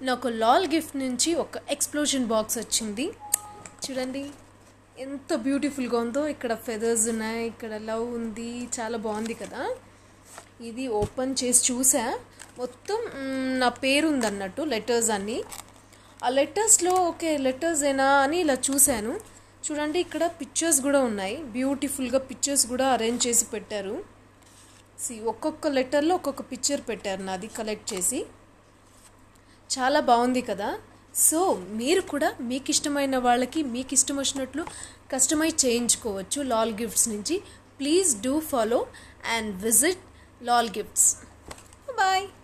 నాకు లాల్ గిఫ్ట్ నుంచి ఒక ఎక్స్ప్లోజన్ బాక్స్ వచ్చింది చూడండి ఎంత బ్యూటిఫుల్గా ఉందో ఇక్కడ ఫెదర్స్ ఉన్నాయి ఇక్కడ లవ్ ఉంది చాలా బాగుంది కదా ఇది ఓపెన్ చేసి చూసా మొత్తం మ్, నా పేరు ఉందన్నట్టు లెటర్స్ అన్నీ ఆ లెటర్స్లో ఓకే లెటర్స్ ఏనా అని ఇలా చూశాను చూడండి ఇక్కడ పిక్చర్స్ కూడా ఉన్నాయి బ్యూటిఫుల్గా పిక్చర్స్ కూడా అరేంజ్ చేసి పెట్టారు సి ఒక్కొక్క లెటర్లో ఒక్కొక్క పిక్చర్ పెట్టారు నాది కలెక్ట్ చేసి చాలా బాగుంది కదా సో మీరు కూడా మీకు ఇష్టమైన వాళ్ళకి మీకు ఇష్టం వచ్చినట్లు కస్టమైజ్ చేయించుకోవచ్చు లాల్ గిఫ్ట్స్ నుంచి please do follow and visit Lal gifts bye